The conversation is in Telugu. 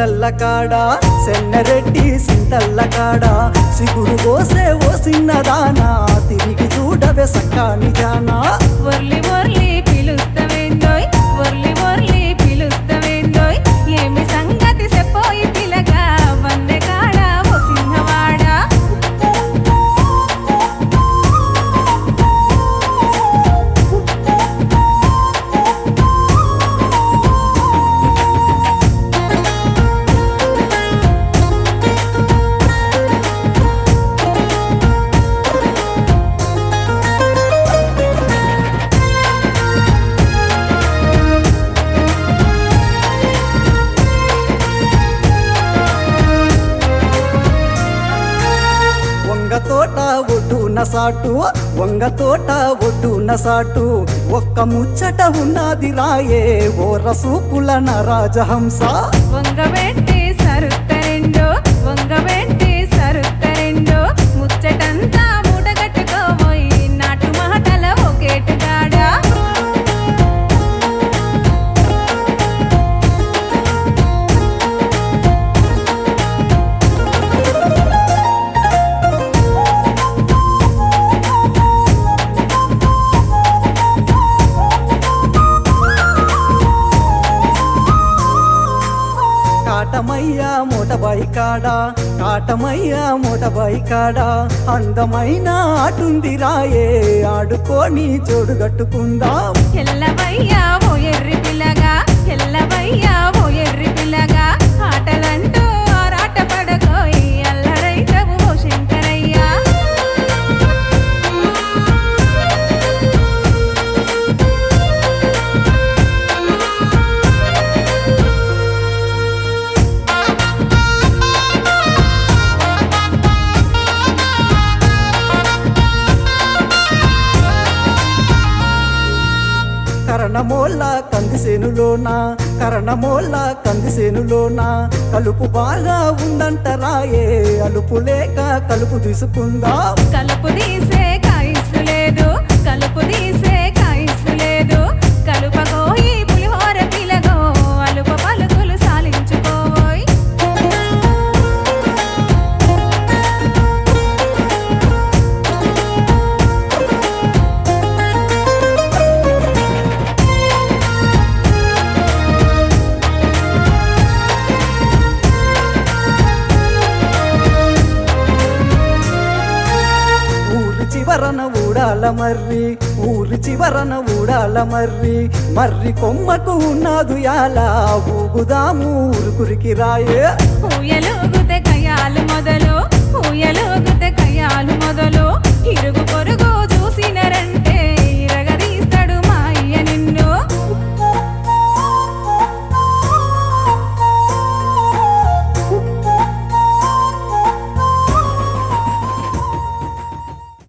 సింతల్ల కాడ సెన్నరెడ్డి సింతల్ల కాడ సిగురు కోసే ఓ సిన్నదానా తిరిగి చూడవే సక్కాని జానా వర్లి వర్లి పిలుస్తవేందోయ్ వర్లి వర్లి పిలుస్తవేందోయ్ ఏమి సంగతి చెప్పోయి పిలగా వన్నె కాడ ఓ సింహవాడా వంగ తోట ఒడ్డున సాటు వంగ తోట ఒడ్డున సాటు ఒక్క ముచ్చట ఉన్నది రాయే ఓ రసూపుల రాజహంస వంగబెట్టి సరుత్తరెండో వంగబెట్టి సరుత్తరెండో ముచ్చటంతా మూటగట్టుకోబోయి నాటు మాటల ఒకేటుగాడా కాటమయ్య మూటబాయి కాడ కాటమయ్య మూటబాయి కాడ అందమైన ఆటుంది రాయే ఆడుకొని జోడుగట్టుకుందాం ఎల్లవయ్యా ఓ ఎర్రి పిల్లగా ఎల్లవయ్యా ఓ ఎర్రి పిల్లగా ఆటలంటూ ఆరాట పడకోయి అల్లరైతవు ఓ శంకరయ్యా కరణమోళ్ళ కందిసేనులోన కరణమోళ్ళ కందిసేనులోన కలుపు బాగా ఉందంట రాయే అలుపు లేక కలుపు తీసుకుందాం కలుపు తీసే కాయిసు లేదు కలుపు తీసే కాయిసు లేదు కలుపకోయి పులిహోర పిలగో అలుప పలుకులు సాలించుకోవోయ్ ఊరి చివరన ఊడాల మర్రి ఊరి చివరన ఊడాల మర్రి మర్రి కొమ్మకు ఉన్నదు యాల ఊగుదాము ఊరుకురికి రాయే ఊయలుగుతే కయాలు మొదలు ఊయలుగుతే కయాలు మొదలు ఇరుగు పొరుగు చూసినరంటే